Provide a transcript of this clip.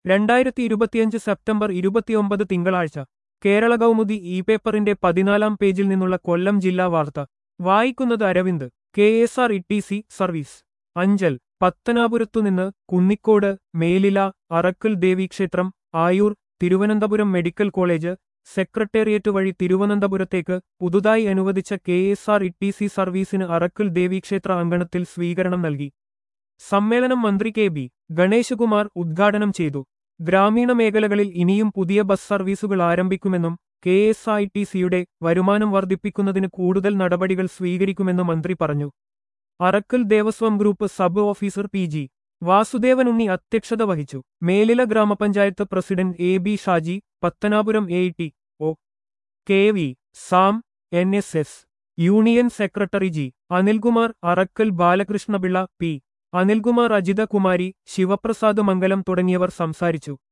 രണ്ടായിരത്തി ഇരുപത്തിയഞ്ച് സെപ്റ്റംബർ ഇരുപത്തിയൊമ്പത് തിങ്കളാഴ്ച കേരള കൗമുദി ഇ പേപ്പറിന്റെ പതിനാലാം പേജിൽ നിന്നുള്ള കൊല്ലം ജില്ലാ വാർത്ത വായിക്കുന്നത് Aravind K S R E T C service Anchal പത്തനാപുരത്തുനിന്ന് കുന്നിക്കോട് മേലില അറക്കൽ ദേവീക്ഷേത്രം Ayoor Thiruvananthapuram medical college secretariat വഴി തിരുവനന്തപുരത്തേക്ക് പുതുതായി അനുവദിച്ച K S R E T C സർവീസിന് അറക്കൽ ദേവീക്ഷേത്ര അങ്കണത്തിൽ സ്വീകരണം നൽകി സമ്മേളനം മന്ത്രി കെ ബി ഗണേശകുമാർ ഉദ്ഘാടനം ചെയ്തു ഗ്രാമീണ മേഖലകളിൽ ഇനിയും പുതിയ ബസ് സർവീസുകൾ ആരംഭിക്കുമെന്നും കെ എസ് ഐ ടി സിയുടെ വരുമാനം വർദ്ധിപ്പിക്കുന്നതിന് കൂടുതൽ നടപടികൾ സ്വീകരിക്കുമെന്ന് മന്ത്രി പറഞ്ഞു Arackal Devaswom group sub officer P G Vasudevan Unni അധ്യക്ഷത വഹിച്ചു Melila grama panchayat president A B Shaji Pathanapuram A T O K V Sam N S S union secretary G Anilkumar Arackal Balakrishnapillai P Anilkumar Ajitha Kumari Sivaprasad Mangalam തുടങ്ങിയവർ സംസാരിച്ചു